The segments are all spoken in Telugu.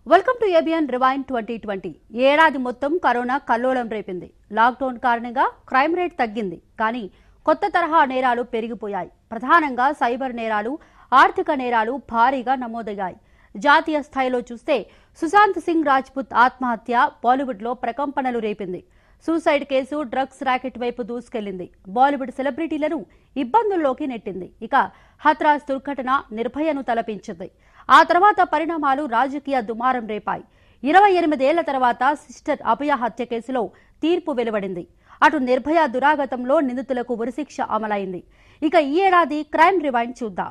welcome to ABN rewind twenty twenty ఏడాది మొత్తం కరోనా కల్లోలం రేపింది లాక్డౌన్ కారణంగా క్రైమ్ రేట్ తగ్గింది కానీ కొత్త తరహా నేరాలు పెరిగిపోయాయి ప్రధానంగా సైబర్ నేరాలు ఆర్థిక నేరాలు భారీగా నమోదయ్యాయి జాతీయ స్థాయిలో చూస్తే సుశాంత్ సింగ్ రాజ్పుత్ ఆత్మహత్య బాలీవుడ్లో ప్రకంపనలు రేపింది సూసైడ్ కేసు డ్రగ్స్ ర్యాకెట్ వైపు దూసుకెళ్లింది బాలీవుడ్ సెలబ్రిటీలను ఇబ్బందుల్లోకి నెట్టింది ఇక హత్రాస్ దుర్ఘటన నిర్భయను తలపించింది ఆ తర్వాత పరిణామాలు రాజకీయ దుమారం రేపాయి ఇరవై ఎనిమిదేళ్ల తర్వాత సిస్టర్ అభయ హత్య కేసులో తీర్పు వెలువడింది అటు నిర్భయ దురాగతంలో నిందితులకు ఉరిశిక్ష అమలైంది ఇక ఈ ఏడాది క్రైమ్ రివైండ్ చూద్దాం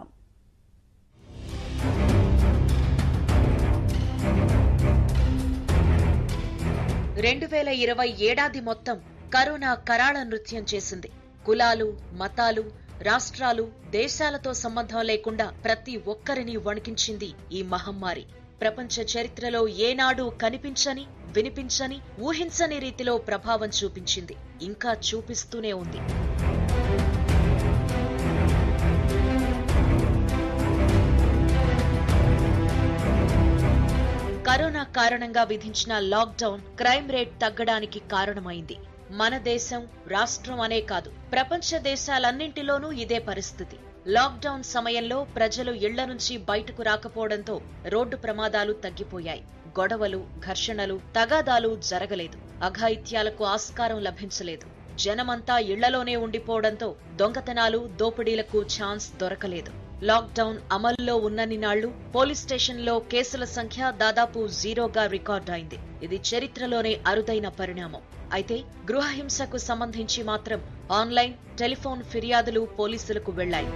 రెండు వేల ఇరవై ఏడాది మొత్తం కరోనా కరాళ నృత్యం చేసింది కులాలు మతాలు రాష్ట్రాలు దేశాలతో సంబంధం లేకుండా ప్రతి ఒక్కరిని వణికించింది ఈ మహమ్మారి ప్రపంచ చరిత్రలో ఏనాడు కనిపించని వినిపించని ఊహించని రీతిలో ప్రభావం చూపించింది ఇంకా చూపిస్తూనే ఉంది కరోనా కారణంగా విధించిన లాక్డౌన్ క్రైమ్ రేట్ తగ్గడానికి కారణమైంది మన దేశం రాష్ట్రం అనే కాదు ప్రపంచ దేశాలన్నింటిలోనూ ఇదే పరిస్థితి లాక్డౌన్ సమయంలో ప్రజలు ఇళ్ల నుంచి బయటకు రాకపోవడంతో రోడ్డు ప్రమాదాలు తగ్గిపోయాయి గొడవలు ఘర్షణలు తగాదాలు జరగలేదు అఘాయిత్యాలకు ఆస్కారం లభించలేదు జనమంతా ఇళ్లలోనే ఉండిపోవడంతో దొంగతనాలు దోపిడీలకు ఛాన్స్ దొరకలేదు లాక్డౌన్ అమల్లో ఉన్నన్ని నాళ్లు పోలీస్ స్టేషన్లో కేసుల సంఖ్య దాదాపు జీరోగా రికార్డైంది ఇది చరిత్రలోనే అరుదైన పరిణామం అయితే గృహహింసకు సంబంధించి మాత్రం ఆన్లైన్ టెలిఫోన్ ఫిర్యాదులు పోలీసులకు వెళ్లాయి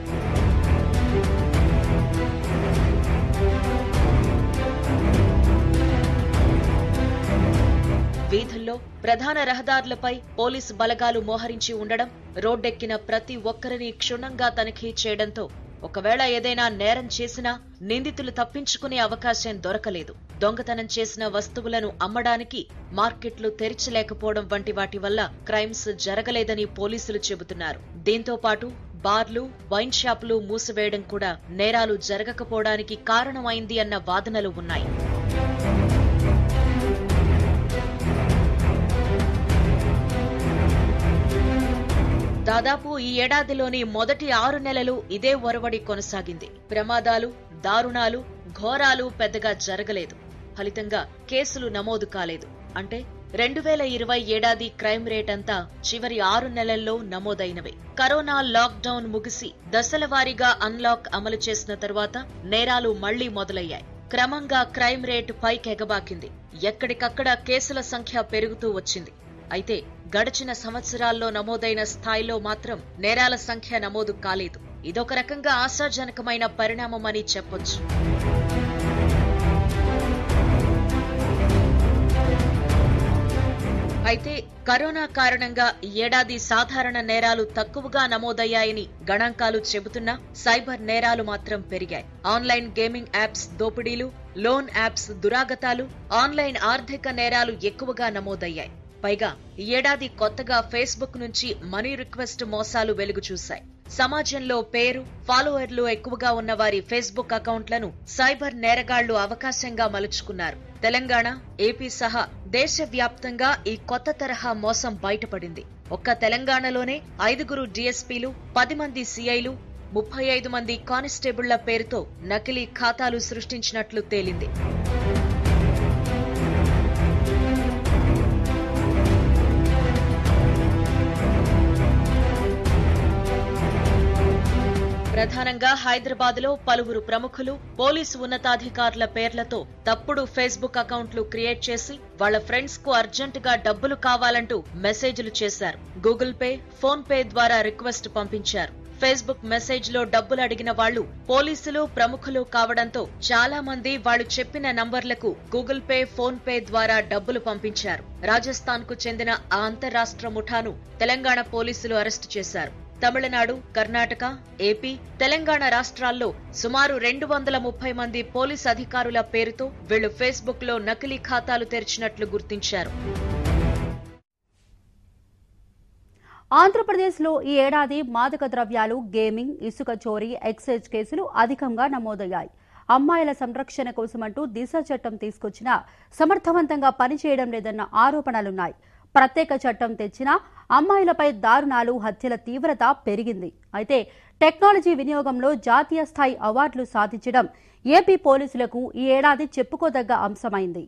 వీధుల్లో ప్రధాన రహదారులపై పోలీసు బలగాలు మోహరించి ఉండడం రోడ్డెక్కిన ప్రతి ఒక్కరిని క్షుణ్ణంగా తనిఖీ చేయడంతో ఒకవేళ ఏదైనా నేరం చేసినా నిందితులు తప్పించుకునే అవకాశం దొరకలేదు దొంగతనం చేసిన వస్తువులను అమ్మడానికి మార్కెట్లు తెరిచలేకపోవడం వంటి వాటి వల్ల క్రైమ్స్ జరగలేదని పోలీసులు చెబుతున్నారు దీంతో పాటు బార్లు వైన్ షాపులు మూసివేయడం కూడా నేరాలు జరగకపోవడానికి కారణమైంది అన్న వాదనలు ఉన్నాయి దాదాపు ఈ ఏడాదిలోని మొదటి ఆరు నెలలు ఇదే ఒరవడి కొనసాగింది ప్రమాదాలు దారుణాలు ఘోరాలు పెద్దగా జరగలేదు ఫలితంగా కేసులు నమోదు కాలేదు అంటే రెండు వేల ఇరవై ఏడాది క్రైమ్ రేట్ అంతా చివరి ఆరు నెలల్లో నమోదైనవే కరోనా లాక్ డౌన్ ముగిసి దశల వారీగా అన్లాక్ అమలు చేసిన తరువాత నేరాలు మళ్లీ మొదలయ్యాయి క్రమంగా క్రైమ్ రేట్ పైకెగబాకింది ఎక్కడికక్కడ కేసుల సంఖ్య పెరుగుతూ వచ్చింది అయితే గడిచిన సంవత్సరాల్లో నమోదైన స్థాయిలో మాత్రం నేరాల సంఖ్య నమోదు కాలేదు ఇదొక రకంగా ఆశాజనకమైన పరిణామమని చెప్పొచ్చు అయితే కరోనా కారణంగా ఈ ఏడాది సాధారణ నేరాలు తక్కువగా నమోదయ్యాయని గణాంకాలు చెబుతున్నా సైబర్ నేరాలు మాత్రం పెరిగాయి ఆన్లైన్ గేమింగ్ యాప్స్ దోపిడీలు లోన్ యాప్స్ దురాగతాలు ఆన్లైన్ ఆర్థిక నేరాలు ఎక్కువగా నమోదయ్యాయి పైగా ఈ ఏడాది కొత్తగా ఫేస్బుక్ నుంచి మనీ రిక్వెస్ట్ మోసాలు వెలుగు చూశాయి సమాజంలో పేరు ఫాలోవర్లు ఎక్కువగా ఉన్న వారి ఫేస్బుక్ అకౌంట్లను సైబర్ నేరగాళ్లు అవకాశంగా మలుచుకున్నారు తెలంగాణ ఏపీ సహా దేశవ్యాప్తంగా ఈ కొత్త తరహా మోసం బయటపడింది ఒక్క తెలంగాణలోనే ఐదుగురు డీఎస్పీలు పది మంది సీఐలు ముప్పై ఐదు మంది కానిస్టేబుళ్ల పేరుతో నకిలీ ఖాతాలు సృష్టించినట్లు తేలింది ప్రధానంగా హైదరాబాద్ లో పలువురు ప్రముఖులు పోలీసు ఉన్నతాధికారుల పేర్లతో తప్పుడు ఫేస్బుక్ అకౌంట్లు క్రియేట్ చేసి వాళ్ల ఫ్రెండ్స్ కు అర్జెంట్ గా డబ్బులు కావాలంటూ మెసేజ్లు చేశారు గూగుల్ పే ఫోన్ పే ద్వారా రిక్వెస్ట్ పంపించారు ఫేస్బుక్ మెసేజ్ లో డబ్బులు అడిగిన వాళ్లు పోలీసులు ప్రముఖులు కావడంతో చాలా మంది వాళ్లు చెప్పిన నంబర్లకు గూగుల్ పే ఫోన్ పే ద్వారా డబ్బులు పంపించారు రాజస్థాన్ కు చెందిన ఆ అంతరాష్ట్ర ముఠాను తెలంగాణ పోలీసులు అరెస్టు చేశారు తమిళనాడు కర్ణాటక ఏపీ తెలంగాణ రాష్ట్రాల్లో సుమారు రెండు వందల ముప్పై మంది పోలీస్ అధికారుల పేరుతో వీళ్లు ఫేస్బుక్ లో నకిలీ ఖాతాలు తెరిచినట్లు గుర్తించారు ఆంధ్రప్రదేశ్లో ఈ ఏడాది మాదక ద్రవ్యాలు గేమింగ్ ఇసుక చోరీ ఎక్సైజ్ కేసులు అధికంగా నమోదయ్యాయి అమ్మాయిల సంరక్షణ కోసమంటూ దిశ చట్టం తీసుకొచ్చినా సమర్థవంతంగా పనిచేయడం లేదన్న ఆరోపణలున్నాయి ప్రత్యేక చట్టం తెచ్చినా అమ్మాయిలపై దారుణాలు హత్యల తీవ్రత పెరిగింది అయితే టెక్నాలజీ వినియోగంలో జాతీయ స్థాయి అవార్డులు సాధించడం ఏపీ పోలీసులకు ఈ ఏడాది చెప్పుకోదగ్గ అంశమైంది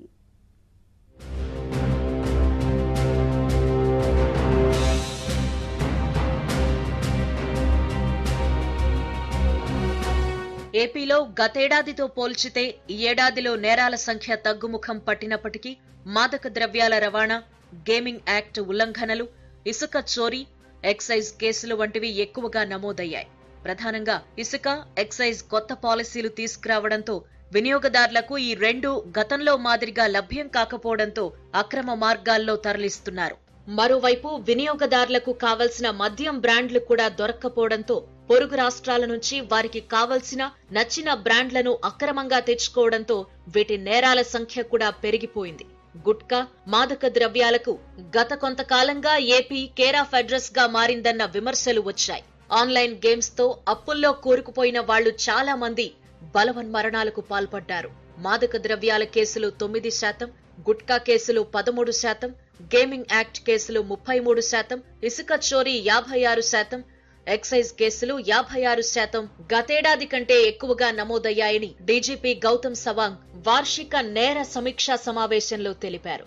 ఏపీలో గతేడాదితో పోల్చితే ఈ ఏడాదిలో నేరాల సంఖ్య తగ్గుముఖం పట్టినప్పటికీ మాదక ద్రవ్యాల రవాణా గేమింగ్ యాక్ట్ ఉల్లంఘనలు ఇసుక చోరీ ఎక్సైజ్ కేసులు వంటివి ఎక్కువగా నమోదయ్యాయి ప్రధానంగా ఇసుక ఎక్సైజ్ కొత్త పాలసీలు తీసుకురావడంతో వినియోగదారులకు ఈ రెండు గతంలో మాదిరిగా లభ్యం కాకపోవడంతో అక్రమ మార్గాల్లో తరలిస్తున్నారు మరోవైపు వినియోగదారులకు కావలసిన మద్యం బ్రాండ్లు కూడా దొరక్కపోవడంతో పొరుగు రాష్ట్రాల నుంచి వారికి కావలసిన నచ్చిన బ్రాండ్లను అక్రమంగా తెచ్చుకోవడంతో వీటి నేరాల సంఖ్య కూడా పెరిగిపోయింది గుట్కా మాదక ద్రవ్యాలకు గత కొంతకాలంగా ఏపీ కేర్ ఆఫ్ అడ్రస్ గా మారిందన్న విమర్శలు వచ్చాయి ఆన్లైన్ గేమ్స్ తో అప్పుల్లో కూరుకుపోయిన వాళ్లు చాలా మంది బలవన్మరణాలకు పాల్పడ్డారు మాదక ద్రవ్యాల కేసులు తొమ్మిది శాతం గుట్కా కేసులు పదమూడు శాతం గేమింగ్ యాక్ట్ కేసులు ముప్పై మూడు శాతం ఇసుక చోరీ యాభై ఆరు శాతం ఎక్సైజ్ కేసులు యాభై ఆరు శాతం గతేడాది కంటే ఎక్కువగా నమోదయ్యాయని డీజీపీ గౌతమ్ సవాంగ్ వార్షిక నేర సమీక్షా సమావేశంలో తెలిపారు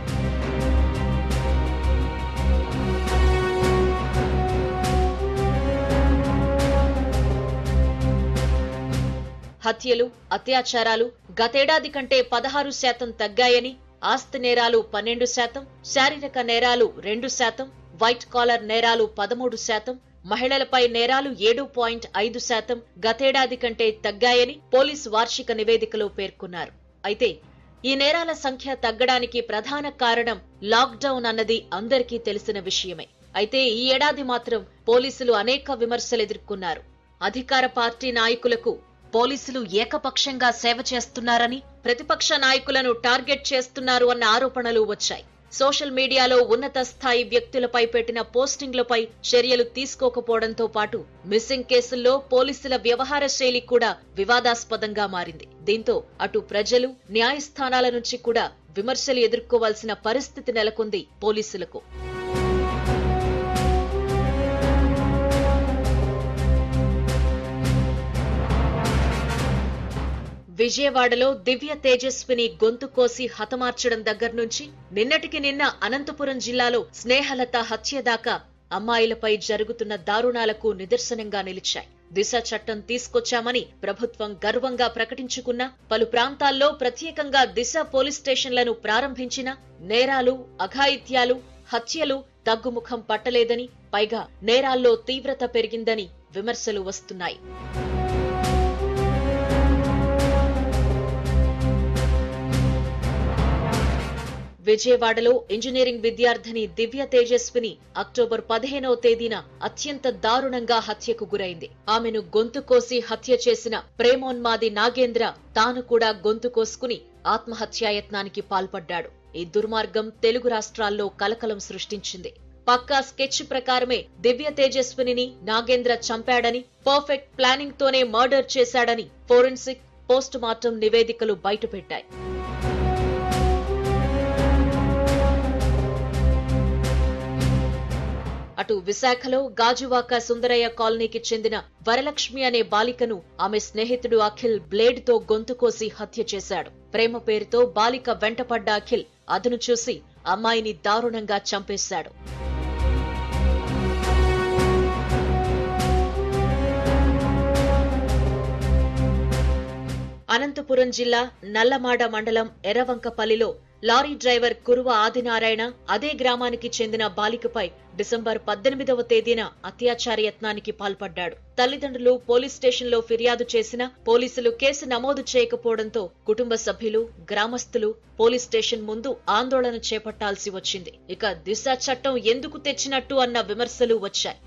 హత్యలు అత్యాచారాలు గతేడాది కంటే పదహారు శాతం తగ్గాయని ఆస్తి నేరాలు పన్నెండు శాతం శారీరక నేరాలు రెండు శాతం వైట్ కాలర్ నేరాలు పదమూడు శాతం మహిళలపై నేరాలు ఏడు పాయింట్ ఐదు శాతం గతేడాది కంటే తగ్గాయని పోలీసు వార్షిక నివేదికలో పేర్కొన్నారు అయితే ఈ నేరాల సంఖ్య తగ్గడానికి ప్రధాన కారణం లాక్డౌన్ అన్నది అందరికీ తెలిసిన విషయమే అయితే ఈ ఏడాది మాత్రం పోలీసులు అనేక విమర్శలు ఎదుర్కొన్నారు అధికార పార్టీ నాయకులకు పోలీసులు ఏకపక్షంగా సేవ చేస్తున్నారని ప్రతిపక్ష నాయకులను టార్గెట్ చేస్తున్నారు అన్న ఆరోపణలు వచ్చాయి సోషల్ మీడియాలో ఉన్నత స్థాయి వ్యక్తులపై పెట్టిన పోస్టింగ్లపై చర్యలు తీసుకోకపోవడంతో పాటు మిస్సింగ్ కేసుల్లో పోలీసుల వ్యవహార శైలి కూడా వివాదాస్పదంగా మారింది దీంతో అటు ప్రజలు న్యాయస్థానాల నుంచి కూడా విమర్శలు ఎదుర్కోవాల్సిన పరిస్థితి నెలకొంది పోలీసులకు విజయవాడలో దివ్య తేజస్విని గొంతు కోసి హతమార్చడం దగ్గర నుంచి నిన్నటికి నిన్న అనంతపురం జిల్లాలో స్నేహలత హత్య దాకా అమ్మాయిలపై జరుగుతున్న దారుణాలకు నిదర్శనంగా నిలిచాయి దిశ చట్టం తీసుకొచ్చామని ప్రభుత్వం గర్వంగా ప్రకటించుకున్న పలు ప్రాంతాల్లో ప్రత్యేకంగా దిశ పోలీస్ స్టేషన్లను ప్రారంభించిన నేరాలు అఘాయిత్యాలు హత్యలు తగ్గుముఖం పట్టలేదని పైగా నేరాల్లో తీవ్రత పెరిగిందని విమర్శలు వస్తున్నాయి విజయవాడలో ఇంజనీరింగ్ విద్యార్థిని దివ్య తేజస్విని అక్టోబర్ పదిహేనవ తేదీన అత్యంత దారుణంగా హత్యకు గురైంది ఆమెను గొంతు కోసి హత్య చేసిన ప్రేమోన్మాది నాగేంద్ర తాను కూడా గొంతు కోసుకుని ఆత్మహత్యాయత్నానికి పాల్పడ్డాడు ఈ దుర్మార్గం తెలుగు రాష్ట్రాల్లో కలకలం సృష్టించింది పక్కా స్కెచ్ ప్రకారమే దివ్య తేజస్విని నాగేంద్ర చంపాడని పర్ఫెక్ట్ ప్లానింగ్ తోనే మర్డర్ చేశాడని ఫోరెన్సిక్ పోస్ట్ మార్టం నివేదికలు బయటపెట్టాయి అటు విశాఖలో గాజువాక సుందరయ్య కాలనీకి చెందిన వరలక్ష్మి అనే బాలికను ఆమె స్నేహితుడు అఖిల్ బ్లేడ్ తో గొంతు కోసి హత్య చేశాడు ప్రేమ పేరుతో బాలిక వెంటపడ్డ అఖిల్ అతను చూసి అమ్మాయిని దారుణంగా చంపేశాడు అనంతపురం జిల్లా నల్లమాడ మండలం ఎర్రవంకపల్లిలో లారీ డ్రైవర్ కురువ ఆదినారాయణ అదే గ్రామానికి చెందిన బాలికపై డిసెంబర్ పద్దెనిమిదవ తేదీన అత్యాచార యత్నానికి పాల్పడ్డాడు తల్లిదండ్రులు పోలీస్ స్టేషన్లో ఫిర్యాదు చేసినా పోలీసులు కేసు నమోదు చేయకపోవడంతో కుటుంబ సభ్యులు గ్రామస్తులు పోలీస్ స్టేషన్ ముందు ఆందోళన చేపట్టాల్సి వచ్చింది ఇక దిశ చట్టం ఎందుకు తెచ్చినట్టు అన్న విమర్శలు వచ్చాయి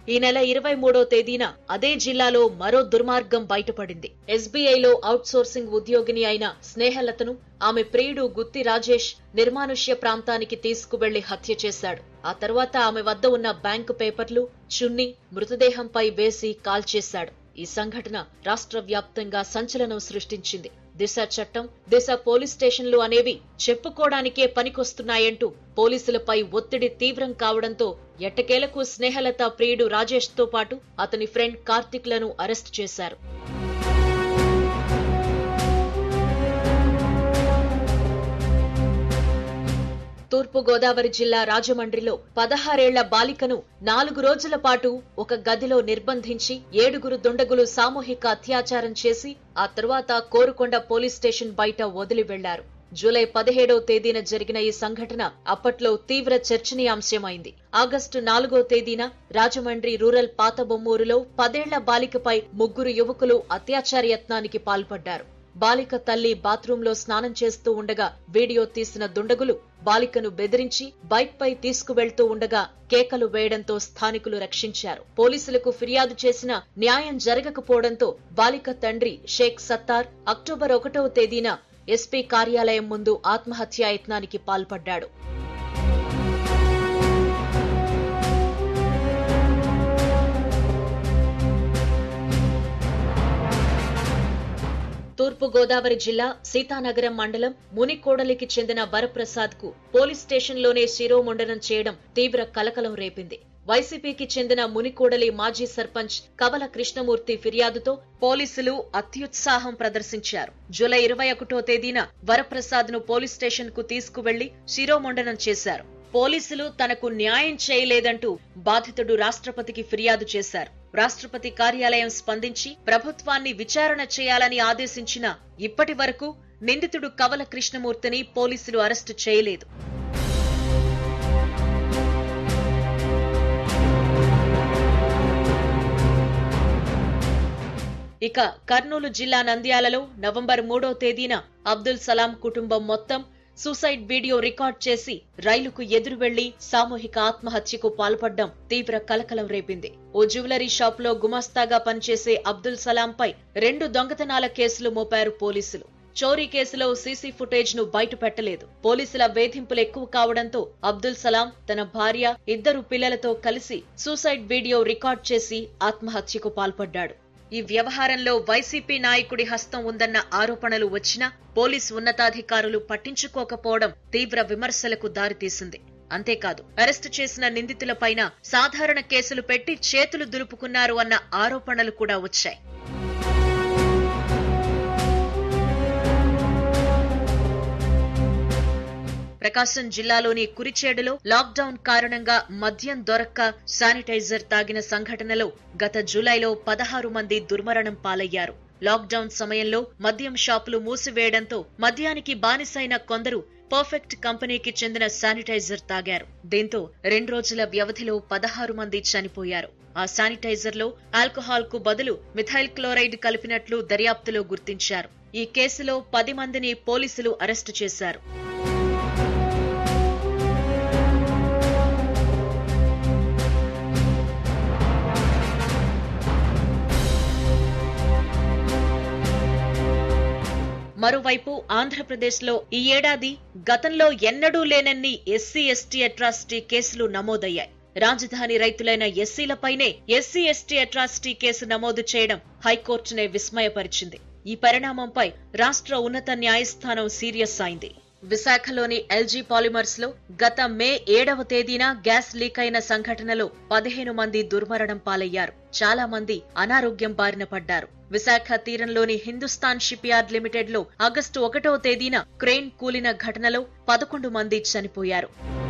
ఈ నెల ఇరవై మూడో తేదీన అదే జిల్లాలో మరో దుర్మార్గం బయటపడింది ఎస్బీఐలో అవుట్ సోర్సింగ్ ఉద్యోగిని అయిన స్నేహలతను ఆమె ప్రియుడు గుత్తి రాజేష్ నిర్మానుష్య ప్రాంతానికి తీసుకువెళ్లి హత్య చేశాడు ఆ తర్వాత ఆమె వద్ద ఉన్న బ్యాంకు పేపర్లు చున్ని మృతదేహంపై వేసి కాల్చేశాడు ఈ సంఘటన రాష్ట్ర వ్యాప్తంగా సంచలనం సృష్టించింది దిశ చట్టం దిశ పోలీస్ స్టేషన్లు అనేవి చెప్పుకోవడానికే పనికొస్తున్నాయంటూ పోలీసులపై ఒత్తిడి తీవ్రం కావడంతో ఎట్టకేలకు స్నేహలత ప్రియుడు రాజేష్ తో పాటు అతని ఫ్రెండ్ కార్తిక్ లను అరెస్ట్ చేశారు తూర్పు గోదావరి జిల్లా రాజమండ్రిలో పదహారేళ్ల బాలికను నాలుగు రోజుల పాటు ఒక గదిలో నిర్బంధించి ఏడుగురు దుండగులు సామూహిక అత్యాచారం చేసి ఆ తరువాత కోరుకొండ పోలీస్ స్టేషన్ బయట వదిలి వెళ్లారు జూలై పదిహేడవ తేదీన జరిగిన ఈ సంఘటన అప్పట్లో తీవ్ర చర్చనీయాంశమైంది ఆగస్టు నాలుగో తేదీన రాజమండ్రి రూరల్ పాతబొమ్మూరులో పదేళ్ల బాలికపై ముగ్గురు యువకులు అత్యాచార యత్నానికి పాల్పడ్డారు బాలిక తల్లి బాత్రూంలో స్నానం చేస్తూ ఉండగా వీడియో తీసిన దుండగులు బాలికను బెదిరించి బైక్ పై తీసుకువెళ్తూ ఉండగా కేకలు వేయడంతో స్థానికులు రక్షించారు పోలీసులకు ఫిర్యాదు చేసిన న్యాయం జరగకపోవడంతో బాలిక తండ్రి షేక్ సత్తార్ అక్టోబర్ ఒకటవ తేదీన ఎస్పీ కార్యాలయం ముందు ఆత్మహత్యాయత్నానికి పాల్పడ్డాడు తూర్పు గోదావరి జిల్లా సీతానగరం మండలం మునికోడలికి చెందిన వరప్రసాద్ కు పోలీస్ స్టేషన్లోనే శిరోముండనం చేయడం తీవ్ర కలకలం రేపింది వైసీపీకి చెందిన మునికోడలి మాజీ సర్పంచ్ కవల కృష్ణమూర్తి ఫిర్యాదుతో పోలీసులు అత్యుత్సాహం ప్రదర్శించారు జూలై ఇరవై ఒకటో తేదీన వరప్రసాద్ ను పోలీస్ స్టేషన్ కు తీసుకువెళ్లి శిరోముండనం చేశారు పోలీసులు తనకు న్యాయం చేయలేదంటూ బాధితుడు రాష్ట్రపతికి ఫిర్యాదు చేశారు రాష్ట్రపతి కార్యాలయం స్పందించి ప్రభుత్వాన్ని విచారణ చేయాలని ఆదేశించిన ఇప్పటి వరకు నిందితుడు కవల కృష్ణమూర్తిని పోలీసులు అరెస్టు చేయలేదు ఇక కర్నూలు జిల్లా నంద్యాలలో నవంబర్ మూడో తేదీన అబ్దుల్ సలాం కుటుంబం మొత్తం సూసైడ్ వీడియో రికార్డ్ చేసి రైలుకు ఎదురు వెళ్లి సామూహిక ఆత్మహత్యకు పాల్పడ్డం తీవ్ర కలకలం రేపింది ఓ జ్యువెలరీ షాప్ లో గుమాస్తాగా పనిచేసే అబ్దుల్ సలాంపై రెండు దొంగతనాల కేసులు మోపారు పోలీసులు చోరీ కేసులో సీసీ ఫుటేజ్ ను బయట పెట్టలేదు పోలీసుల వేధింపులు ఎక్కువ కావడంతో అబ్దుల్ సలాం తన భార్య ఇద్దరు పిల్లలతో కలిసి సూసైడ్ వీడియో రికార్డ్ చేసి ఆత్మహత్యకు పాల్పడ్డాడు ఈ వ్యవహారంలో వైసీపీ నాయకుడి హస్తం ఉందన్న ఆరోపణలు వచ్చినా పోలీసు ఉన్నతాధికారులు పట్టించుకోకపోవడం తీవ్ర విమర్శలకు దారితీసింది అంతేకాదు అరెస్టు చేసిన నిందితులపైన సాధారణ కేసులు పెట్టి చేతులు దులుపుకున్నారు అన్న ఆరోపణలు కూడా వచ్చాయి ప్రకాశం జిల్లాలోని కురిచేడులో లాక్డౌన్ కారణంగా మద్యం దొరక్క శానిటైజర్ తాగిన సంఘటనలో గత జూలైలో పదహారు మంది దుర్మరణం పాలయ్యారు లాక్డౌన్ సమయంలో మద్యం షాపులు మూసివేయడంతో మద్యానికి బానిసైన కొందరు పర్ఫెక్ట్ కంపెనీకి చెందిన శానిటైజర్ తాగారు దీంతో రెండు రోజుల వ్యవధిలో పదహారు మంది చనిపోయారు ఆ శానిటైజర్ లో ఆల్కహాల్ కు బదులు మిథైల్ క్లోరైడ్ కలిపినట్లు దర్యాప్తులో గుర్తించారు ఈ కేసులో పది మందిని పోలీసులు అరెస్టు చేశారు మరోవైపు ఆంధ్రప్రదేశ్లో ఈ ఏడాది గతంలో ఎన్నడూ లేనన్ని ఎస్సీ ఎస్టీ అట్రాసిటీ కేసులు నమోదయ్యాయి రాజధాని రైతులైన ఎస్సీలపైనే ఎస్సీ ఎస్టీ అట్రాసిటీ కేసు నమోదు చేయడం హైకోర్టునే విస్మయపరిచింది ఈ పరిణామంపై రాష్ట్ర ఉన్నత న్యాయస్థానం సీరియస్ అయింది విశాఖలోని ఎల్జీ పాలిమర్స్ లో గత మే ఏడవ తేదీన గ్యాస్ లీక్ అయిన సంఘటనలో పదిహేను మంది దుర్మరణం పాలయ్యారు చాలా మంది అనారోగ్యం బారిన పడ్డారు విశాఖ తీరంలోని హిందుస్థాన్ షిప్ యార్డ్ లిమిటెడ్ లో ఆగస్టు ఒకటవ తేదీన క్రెయిన్ కూలిన ఘటనలో పదకొండు మంది చనిపోయారు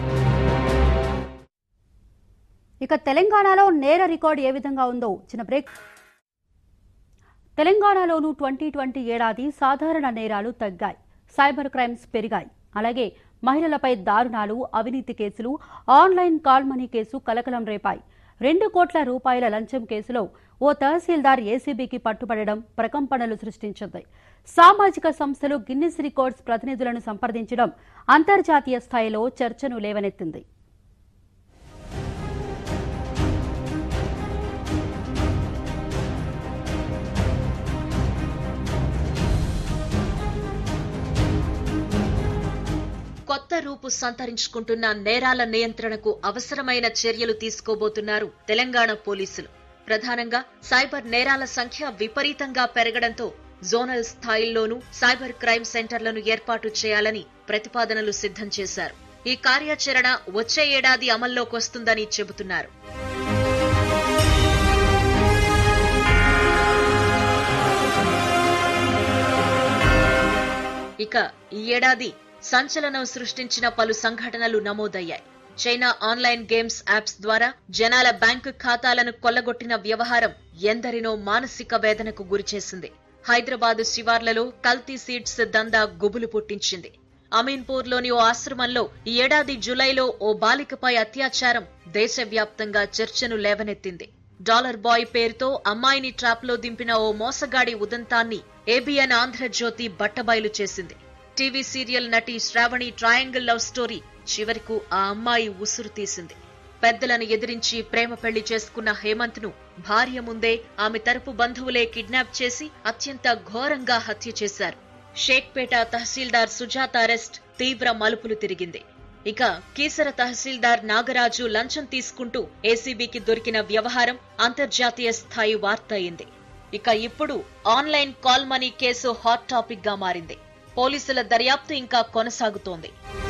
ఇక తెలంగాణలో నేర రికార్డు ఏ విధంగా ఉందో చిన్న బ్రేక్ తెలంగాణలోనూ ట్వంటీ ట్వంటీ ఏడాది సాధారణ నేరాలు తగ్గాయి సైబర్ క్రైమ్స్ పెరిగాయి అలాగే మహిళలపై దారుణాలు అవినీతి కేసులు ఆన్లైన్ కాల్ మనీ కేసు కలకలం రేపాయి రెండు కోట్ల రూపాయల లంచం కేసులో ఓ తహసీల్దార్ ఏసీబీకి పట్టుబడడం ప్రకంపనలు సృష్టించింది సామాజిక సంస్థలు గిన్నిస్ రికార్డ్స్ ప్రతినిధులను సంప్రదించడం అంతర్జాతీయ స్థాయిలో చర్చను లేవనెత్తింది గుర్తింపు సంతరించుకుంటున్న నేరాల నియంత్రణకు అవసరమైన చర్యలు తీసుకోబోతున్నారు తెలంగాణ పోలీసులు ప్రధానంగా సైబర్ నేరాల సంఖ్య విపరీతంగా పెరగడంతో జోనల్ స్థాయిల్లోనూ సైబర్ క్రైమ్ సెంటర్లను ఏర్పాటు చేయాలని ప్రతిపాదనలు సిద్ధం చేశారు ఈ కార్యాచరణ వచ్చే ఏడాది అమల్లోకి వస్తుందని చెబుతున్నారు ఇక ఈ ఏడాది సంచలనం సృష్టించిన పలు సంఘటనలు నమోదయ్యాయి చైనా ఆన్లైన్ గేమ్స్ యాప్స్ ద్వారా జనాల బ్యాంకు ఖాతాలను కొల్లగొట్టిన వ్యవహారం ఎందరినో మానసిక వేదనకు గురిచేసింది హైదరాబాద్ శివార్లలో కల్తీ సీడ్స్ దందా గుబులు పుట్టించింది అమీన్పూర్లోని ఓ ఆశ్రమంలో ఈ ఏడాది జులైలో ఓ బాలికపై అత్యాచారం దేశవ్యాప్తంగా చర్చను లేవనెత్తింది డాలర్ బాయ్ పేరుతో అమ్మాయిని ట్రాప్లో దింపిన ఓ మోసగాడి ఉదంతాన్ని ఏబిఎన్ ఆంధ్రజ్యోతి బట్టబయలు చేసింది టీవీ సీరియల్ నటి శ్రావణి ట్రయాంగిల్ లవ్ స్టోరీ చివరకు ఆ అమ్మాయి ఉసురు తీసింది పెద్దలను ఎదిరించి ప్రేమ పెళ్లి చేసుకున్న హేమంత్ ను భార్య ముందే ఆమె తరపు బంధువులే కిడ్నాప్ చేసి అత్యంత ఘోరంగా హత్య చేశారు షేక్పేట తహసీల్దార్ సుజాత అరెస్ట్ తీవ్ర మలుపులు తిరిగింది ఇక కీసర తహసీల్దార్ నాగరాజు లంచం తీసుకుంటూ ఏసీబీకి దొరికిన వ్యవహారం అంతర్జాతీయ స్థాయి వార్త అయింది ఇక ఇప్పుడు online call money case hot topic గా మారింది పోలీసుల దర్యాప్తు ఇంకా కొనసాగుతోంది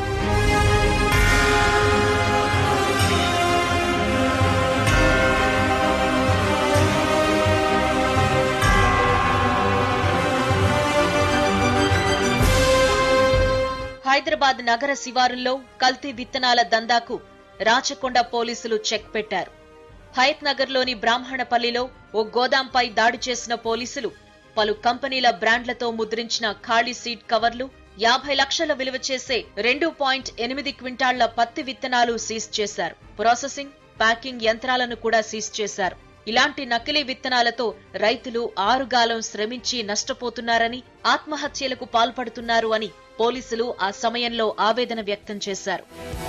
హైదరాబాద్ నగర శివారుల్లో కల్తీ విత్తనాల దందాకు రాచకొండ పోలీసులు చెక్ పెట్టారు హయత్ నగర్లోని బ్రాహ్మణపల్లిలో ఓ గోదాంపై దాడి చేసిన పోలీసులు పలు కంపెనీల బ్రాండ్లతో ముద్రించిన ఖాళీ సీట్ కవర్లు యాభై లక్షల విలువ చేసే రెండు పాయింట్ ఎనిమిది క్వింటాళ్ల పత్తి విత్తనాలు సీజ్ చేశారు ప్రాసెసింగ్ ప్యాకింగ్ యంత్రాలను కూడా సీజ్ చేశారు ఇలాంటి నకిలీ విత్తనాలతో రైతులు ఆరుగాలం శ్రమించి నష్టపోతున్నారని ఆత్మహత్యలకు పాల్పడుతున్నారు అని పోలీసులు ఆ సమయంలో ఆవేదన వ్యక్తం చేశారు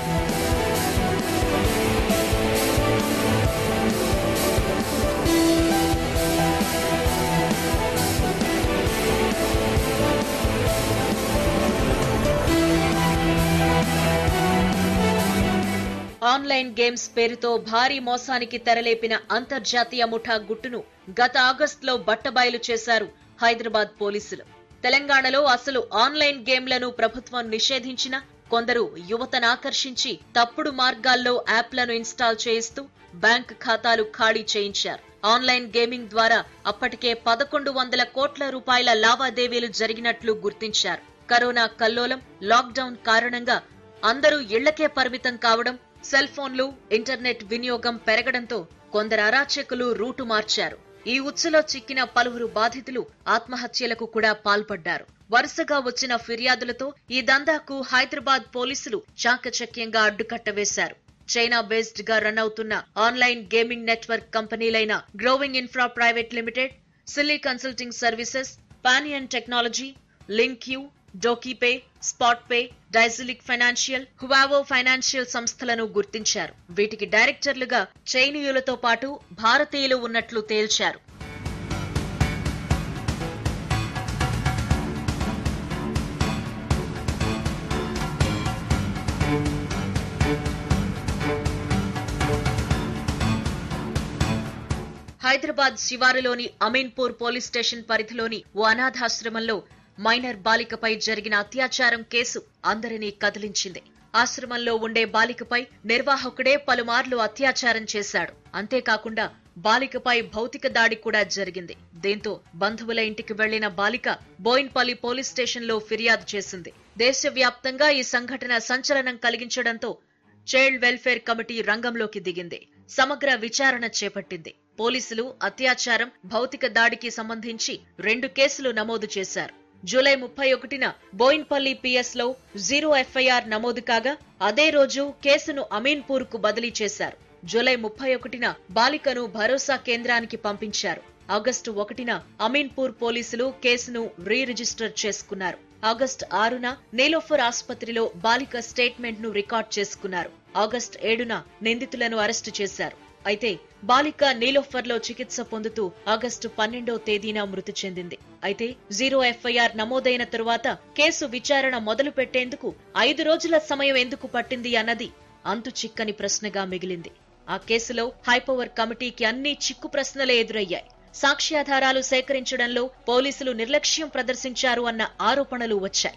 ఆన్లైన్ గేమ్స్ పేరుతో భారీ మోసానికి తెరలేపిన అంతర్జాతీయ ముఠా గుట్టును గత ఆగస్టులో బట్టబయలు చేశారు హైదరాబాద్ పోలీసులు తెలంగాణలో అసలు ఆన్లైన్ గేమ్లను ప్రభుత్వం నిషేధించిన కొందరు యువతను ఆకర్షించి తప్పుడు మార్గాల్లో యాప్లను ఇన్స్టాల్ చేయిస్తూ బ్యాంక్ ఖాతాలు ఖాళీ చేయించారు ఆన్లైన్ గేమింగ్ ద్వారా అప్పటికే పదకొండు వందల కోట్ల రూపాయల లావాదేవీలు జరిగినట్లు గుర్తించారు కరోనా కల్లోలం లాక్డౌన్ కారణంగా అందరూ ఇళ్లకే పరిమితం కావడం సెల్ ఫోన్లు ఇంటర్నెట్ వినియోగం పెరగడంతో కొందరు అరాచకులు రూటు మార్చారు ఈ ఉచ్చులో చిక్కిన పలువురు బాధితులు ఆత్మహత్యలకు కూడా పాల్పడ్డారు వరుసగా వచ్చిన ఫిర్యాదులతో ఈ దందాకు హైదరాబాద్ పోలీసులు చాకచక్యంగా అడ్డుకట్ట వేశారు చైనా బేస్డ్ గా రన్ అవుతున్న ఆన్లైన్ గేమింగ్ నెట్వర్క్ కంపెనీలైన growing infra private limited silly consulting services పానియన్ టెక్నాలజీ లింక్ యూ డోకీపే స్పాట్ పే డైజిలిక్ ఫైనాన్షియల్ హువావో ఫైనాన్షియల్ సంస్థలను గుర్తించారు వీటికి డైరెక్టర్లుగా చైనీయులతో పాటు భారతీయులు ఉన్నట్లు తేల్చారు హైదరాబాద్ శివారులోని అమీన్పూర్ పోలీస్ స్టేషన్ పరిధిలోని ఓ అనాథాశ్రమంలో మైనర్ బాలికపై జరిగిన అత్యాచారం కేసు అందరినీ కదిలించింది ఆశ్రమంలో ఉండే బాలికపై నిర్వాహకుడే పలుమార్లు అత్యాచారం చేశాడు అంతేకాకుండా బాలికపై భౌతిక దాడి కూడా జరిగింది దీంతో బంధువుల ఇంటికి వెళ్లిన బాలిక బోయిన్పల్లి పోలీస్ స్టేషన్లో ఫిర్యాదు చేసింది దేశవ్యాప్తంగా ఈ సంఘటన సంచలనం కలిగించడంతో చైల్డ్ వెల్ఫేర్ కమిటీ రంగంలోకి దిగింది సమగ్ర విచారణ చేపట్టింది పోలీసులు అత్యాచారం భౌతిక దాడికి సంబంధించి రెండు కేసులు నమోదు చేశారు జూలై ముప్పై ఒకటిన బోయిన్పల్లి పిఎస్ లో జీరో ఎఫ్ఐఆర్ నమోదు కాగా అదే రోజు కేసును అమీన్పూర్ కు బదిలీ చేశారు జూలై ముప్పై ఒకటిన బాలికను భరోసా కేంద్రానికి పంపించారు ఆగస్టు ఒకటిన అమీన్పూర్ పోలీసులు కేసును రీ రిజిస్టర్ చేసుకున్నారు ఆగస్టు ఆరున నీలోఫర్ ఆసుపత్రిలో బాలిక స్టేట్మెంట్ ను రికార్డ్ చేసుకున్నారు ఆగస్టు ఏడున నిందితులను అరెస్టు చేశారు అయితే బాలిక నీలోఫర్లో చికిత్స పొందుతూ ఆగస్టు పన్నెండో తేదీన మృతి చెందింది అయితే జీరో ఎఫ్ఐఆర్ నమోదైన తరువాత కేసు విచారణ మొదలు పెట్టేందుకు ఐదు రోజుల సమయం ఎందుకు పట్టింది అన్నది అంతు చిక్కని ప్రశ్నగా మిగిలింది ఆ కేసులో హైపవర్ కమిటీకి అన్ని చిక్కు ప్రశ్నలే ఎదురయ్యాయి సాక్ష్యాధారాలు సేకరించడంలో పోలీసులు నిర్లక్ష్యం ప్రదర్శించారు అన్న ఆరోపణలు వచ్చాయి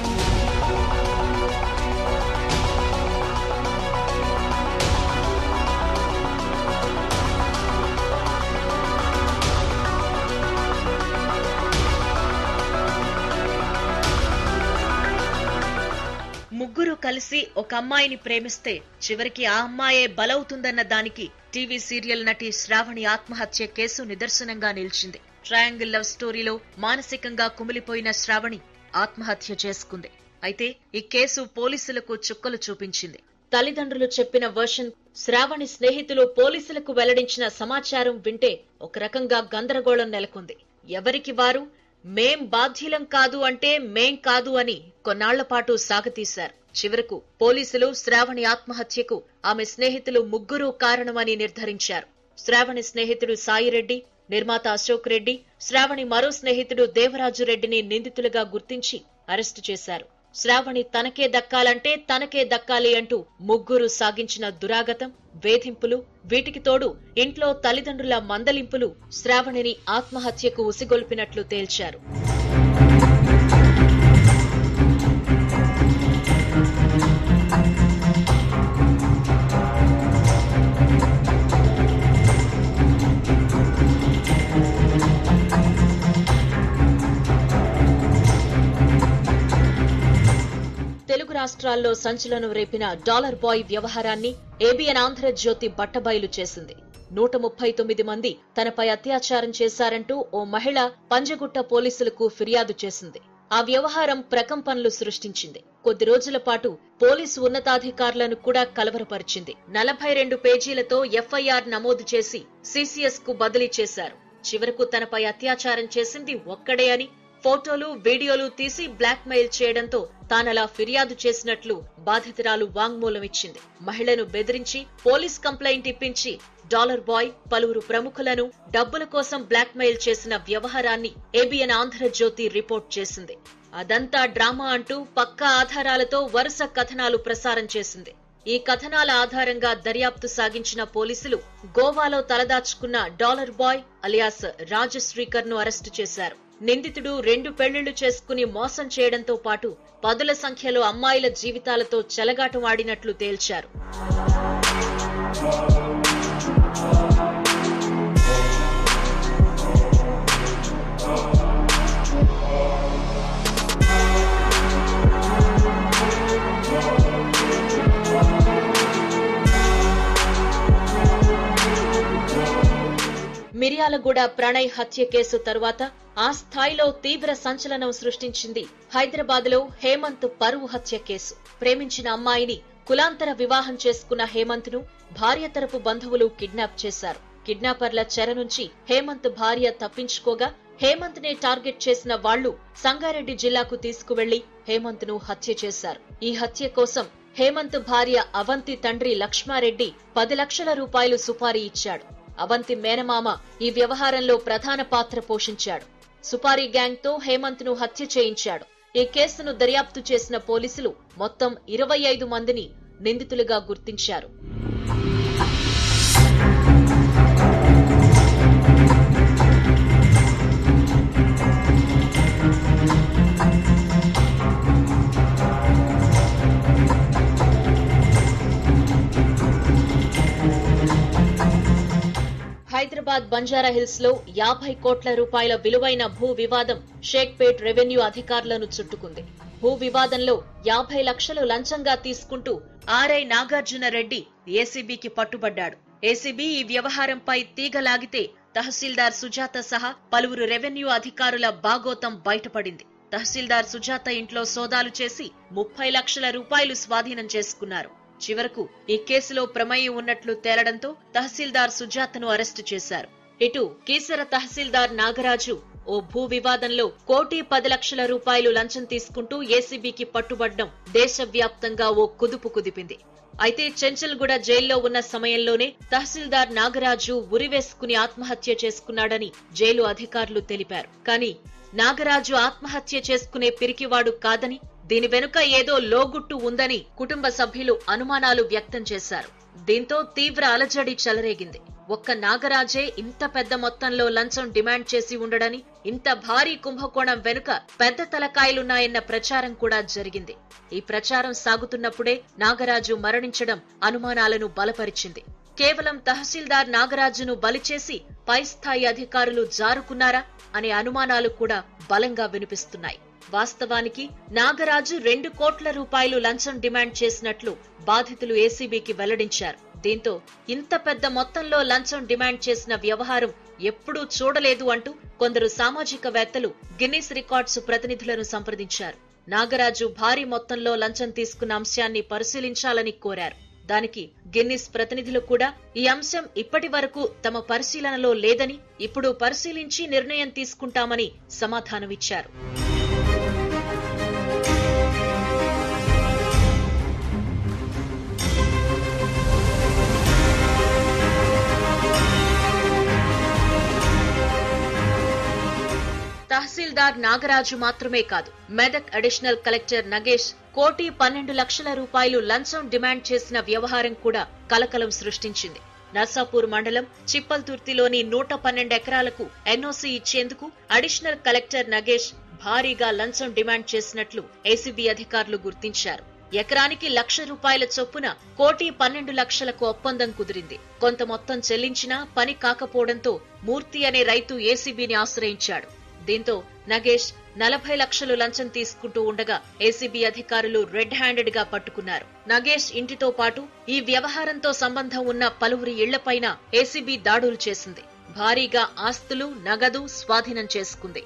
ముగ్గురు కలిసి ఒక అమ్మాయిని ప్రేమిస్తే చివరికి ఆ అమ్మాయే బలవుతుందన్న దానికి టీవీ సీరియల్ నటి శ్రావణి ఆత్మహత్య కేసు నిదర్శనంగా నిలిచింది ట్రయాంగిల్ లవ్ స్టోరీలో మానసికంగా కుమిలిపోయిన శ్రావణి ఆత్మహత్య చేసుకుంది అయితే ఈ కేసు పోలీసులకు చుక్కలు చూపించింది తల్లిదండ్రులు చెప్పిన వర్షన్ శ్రావణి స్నేహితులు పోలీసులకు వెల్లడించిన సమాచారం వింటే ఒక రకంగా గందరగోళం నెలకొంది ఎవరికి వారు మేం బాధ్యులం కాదు అంటే మేం కాదు అని కొన్నాళ్ల పాటు సాగతీశారు చివరకు పోలీసులు శ్రావణి ఆత్మహత్యకు ఆమె స్నేహితులు ముగ్గురు కారణమని నిర్ధారించారు శ్రావణి స్నేహితుడు సాయిరెడ్డి నిర్మాత అశోక్ రెడ్డి శ్రావణి మరో స్నేహితుడు దేవరాజు రెడ్డిని నిందితులుగా గుర్తించి అరెస్టు చేశారు శ్రావణి తనకే దక్కాలంటే తనకే దక్కాలి అంటూ ముగ్గురు సాగించిన దురాగతం వేధింపులు వీటికి తోడు ఇంట్లో తల్లిదండ్రుల మందలింపులు శ్రావణిని ఆత్మహత్యకు ఉసిగొల్పినట్లు తేల్చారు తెలుగు రాష్ట్రాల్లో సంచలనం రేపిన డాలర్ బాయ్ వ్యవహారాన్ని ఏబిఎన్ ఆంధ్రజ్యోతి బట్టబయలు చేసింది నూట ముప్పై తొమ్మిది మంది తనపై అత్యాచారం చేశారంటూ ఓ మహిళ పంజగుట్ట పోలీసులకు ఫిర్యాదు చేసింది ఆ వ్యవహారం ప్రకంపనలు సృష్టించింది కొద్ది రోజుల పాటు పోలీసు ఉన్నతాధికారులను కూడా కలవరపరిచింది నలభై రెండు పేజీలతో ఎఫ్ఐఆర్ నమోదు చేసి సిసిఎస్ కు బదిలీ చేశారు చివరకు తనపై అత్యాచారం చేసింది ఒక్కడే అని ఫోటోలు వీడియోలు తీసి బ్లాక్ మెయిల్ చేయడంతో తానలా ఫిర్యాదు చేసినట్లు బాధితురాలు వాంగ్మూలం ఇచ్చింది మహిళను బెదిరించి పోలీస్ కంప్లైంట్ ఇప్పించి డాలర్ బాయ్ పలువురు ప్రముఖులను డబ్బుల కోసం బ్లాక్ మెయిల్ చేసిన వ్యవహారాన్ని ఏబిఎన్ ఆంధ్రజ్యోతి రిపోర్ట్ చేసింది అదంతా డ్రామా అంటూ పక్కా ఆధారాలతో వరుస కథనాలు ప్రసారం చేసింది ఈ కథనాల ఆధారంగా దర్యాప్తు సాగించిన పోలీసులు గోవాలో తలదాచుకున్న డాలర్ బాయ్ అలియాస్ రాజశ్రీకర్ ను అరెస్టు చేశారు నిందితుడు రెండు పెళ్లిళ్లు చేసుకుని మోసం చేయడంతో పాటు పదుల సంఖ్యలో అమ్మాయిల జీవితాలతో చెలగాటమాడినట్లు తేల్చారు మిర్యాలగూడ ప్రణయ్ హత్య కేసు తరువాత ఆ స్థాయిలో తీవ్ర సంచలనం సృష్టించింది హైదరాబాద్ లో హేమంత్ పరువు హత్య కేసు ప్రేమించిన అమ్మాయిని కులాంతర వివాహం చేసుకున్న హేమంత్ ను భార్య తరపు బంధువులు కిడ్నాప్ చేశారు కిడ్నాపర్ల చెర నుంచి హేమంత్ భార్య తప్పించుకోగా హేమంత్ నే టార్గెట్ చేసిన వాళ్లు సంగారెడ్డి జిల్లాకు తీసుకువెళ్లి హేమంత్ ను హత్య చేశారు ఈ హత్య కోసం హేమంత్ భార్య అవంతి తండ్రి లక్ష్మారెడ్డి పది లక్షల రూపాయలు సుపారీ ఇచ్చాడు అవంతి మేనమామ ఈ వ్యవహారంలో ప్రధాన పాత్ర పోషించాడు సుపారీ గ్యాంగ్ తో హేమంత్ ను హత్య చేయించాడు ఈ కేసును దర్యాప్తు చేసిన పోలీసులు మొత్తం ఇరవై ఐదు మందిని నిందితులుగా గుర్తించారు హైదరాబాద్ బంజారా హిల్స్ లో యాభై కోట్ల రూపాయల విలువైన భూ వివాదం షేక్పేట్ రెవెన్యూ అధికారులను చుట్టుకుంది భూ వివాదంలో యాభై లక్షలు లంచంగా తీసుకుంటూ ఆర్ఐ నాగార్జున రెడ్డి ఏసీబీకి పట్టుబడ్డాడు ఏసీబీ ఈ వ్యవహారంపై తీగలాగితే తహసీల్దార్ సుజాత సహా పలువురు రెవెన్యూ అధికారుల బాగోతం బయటపడింది తహసీల్దార్ సుజాత ఇంట్లో సోదాలు చేసి ముప్పై లక్షల రూపాయలు స్వాధీనం చేసుకున్నారు చివరకు ఈ కేసులో ప్రమేయం ఉన్నట్లు తేలడంతో తహసీల్దార్ సుజాతను అరెస్టు చేశారు ఇటు కీసర తహసీల్దార్ నాగరాజు ఓ భూ వివాదంలో కోటి పది లక్షల రూపాయలు లంచం తీసుకుంటూ ఏసీబీకి పట్టుబడ్డం దేశవ్యాప్తంగా ఓ కుదుపు కుదిపింది అయితే చెంచల్గూడ జైల్లో ఉన్న సమయంలోనే తహసీల్దార్ నాగరాజు ఉరివేసుకుని ఆత్మహత్య చేసుకున్నాడని జైలు అధికారులు తెలిపారు కానీ నాగరాజు ఆత్మహత్య చేసుకునే పిరికివాడు కాదని దీని వెనుక ఏదో లోగుట్టు ఉందని కుటుంబ సభ్యులు అనుమానాలు వ్యక్తం చేశారు దీంతో తీవ్ర అలజడి చెలరేగింది ఒక్క నాగరాజే ఇంత పెద్ద మొత్తంలో లంచం డిమాండ్ చేసి ఉండడని ఇంత భారీ కుంభకోణం వెనుక పెద్ద తలకాయలున్నాయన్న ప్రచారం కూడా జరిగింది ఈ ప్రచారం సాగుతున్నప్పుడే నాగరాజు మరణించడం అనుమానాలను బలపరిచింది కేవలం తహసీల్దార్ నాగరాజును బలిచేసి పై స్థాయి అధికారులు జారుకున్నారా అనే అనుమానాలు కూడా బలంగా వినిపిస్తున్నాయి వాస్తవానికి నాగరాజు రెండు కోట్ల రూపాయలు లంచం డిమాండ్ చేసినట్లు బాధితులు ఏసీబీకి వెల్లడించారు దీంతో ఇంత పెద్ద మొత్తంలో లంచం డిమాండ్ చేసిన వ్యవహారం ఎప్పుడూ చూడలేదు అంటూ కొందరు సామాజికవేత్తలు గిన్నీస్ రికార్డ్స్ ప్రతినిధులను సంప్రదించారు నాగరాజు భారీ మొత్తంలో లంచం తీసుకున్న అంశాన్ని పరిశీలించాలని కోరారు దానికి గిన్నిస్ ప్రతినిధులు కూడా ఈ అంశం ఇప్పటి వరకు తమ పరిశీలనలో లేదని ఇప్పుడు పరిశీలించి నిర్ణయం తీసుకుంటామని సమాధానమిచ్చారు తహసీల్దార్ నాగరాజు మాత్రమే కాదు మెదక్ అడిషనల్ కలెక్టర్ నగేష్ కోటి పన్నెండు లక్షల రూపాయలు లంచం డిమాండ్ చేసిన వ్యవహారం కూడా కలకలం సృష్టించింది నర్సాపూర్ మండలం చిప్పల్తుర్తిలోని నూట పన్నెండు ఎకరాలకు ఎన్ఓసీ ఇచ్చేందుకు అడిషనల్ కలెక్టర్ నగేష్ భారీగా లంచం డిమాండ్ చేసినట్లు ఏసీబీ అధికారులు గుర్తించారు ఎకరానికి లక్ష రూపాయల చొప్పున కోటి పన్నెండు లక్షలకు ఒప్పందం కుదిరింది కొంత మొత్తం చెల్లించినా పని కాకపోవడంతో మూర్తి అనే రైతు ఏసీబీని ఆశ్రయించాడు దీంతో నగేష్ నలభై లక్షలు లంచం తీసుకుంటూ ఉండగా ఏసీబీ అధికారులు రెడ్ హ్యాండెడ్ గా పట్టుకున్నారు నగేష్ ఇంటితో పాటు ఈ వ్యవహారంతో సంబంధం ఉన్న పలువురి ఇళ్లపైన ఏసీబీ దాడులు చేసింది భారీగా ఆస్తులు నగదు స్వాధీనం చేసుకుంది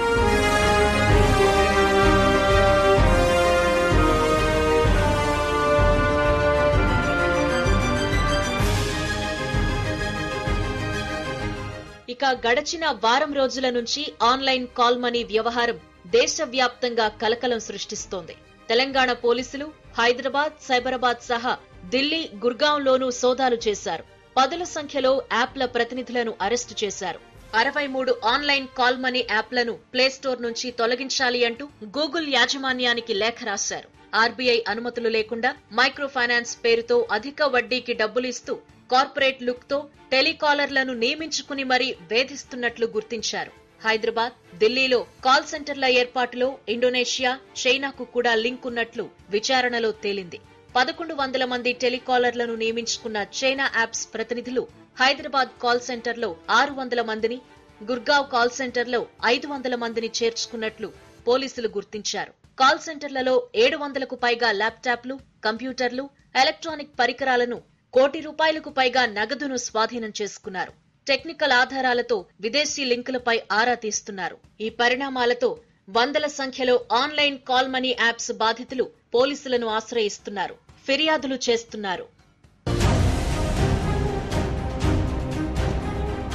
ఇక గడచిన వారం రోజుల నుంచి ఆన్లైన్ కాల్ మనీ వ్యవహారం దేశవ్యాప్తంగా కలకలం సృష్టిస్తోంది తెలంగాణ పోలీసులు హైదరాబాద్ సైబరాబాద్ సహా ఢిల్లీ గుర్గాంలోనూ సోదాలు చేశారు పదుల సంఖ్యలో యాప్ల ప్రతినిధులను అరెస్టు చేశారు అరవై మూడు ఆన్లైన్ కాల్ మనీ యాప్లను ప్లేస్టోర్ నుంచి తొలగించాలి అంటూ గూగుల్ యాజమాన్యానికి లేఖ రాశారు ఆర్బీఐ అనుమతులు లేకుండా మైక్రో ఫైనాన్స్ పేరుతో అధిక వడ్డీకి డబ్బులిస్తూ కార్పొరేట్ లుక్ తో టెలికాలర్లను నియమించుకుని మరీ వేధిస్తున్నట్లు గుర్తించారు హైదరాబాద్ ఢిల్లీలో కాల్ సెంటర్ల ఏర్పాటులో ఇండోనేషియా చైనాకు కూడా లింక్ ఉన్నట్లు విచారణలో తేలింది పదకొండు వందల మంది టెలికాలర్లను నియమించుకున్న చైనా యాప్స్ ప్రతినిధులు హైదరాబాద్ కాల్ సెంటర్లో ఆరు వందల మందిని గుర్గావ్ కాల్ సెంటర్లో ఐదు వందల మందిని చేర్చుకున్నట్లు పోలీసులు గుర్తించారు కాల్ సెంటర్లలో ఏడు వందలకు పైగా ల్యాప్టాప్లు కంప్యూటర్లు ఎలక్ట్రానిక్ పరికరాలను కోటి రూపాయలకు పైగా నగదును స్వాధీనం చేసుకున్నారు టెక్నికల్ ఆధారాలతో విదేశీ లింకులపై ఆరా తీస్తున్నారు ఈ పరిణామాలతో వందల సంఖ్యలో ఆన్లైన్ కాల్ మనీ యాప్స్ బాధితులు పోలీసులను ఆశ్రయిస్తున్నారు ఫిర్యాదులు చేస్తున్నారు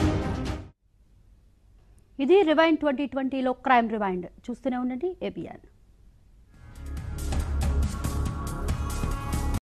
ఇది రివైండ్ ట్వంటీ ట్వంటీలో క్రైమ్ రివైండ్ చూస్తూనే ఉండండి ఏబిఎన్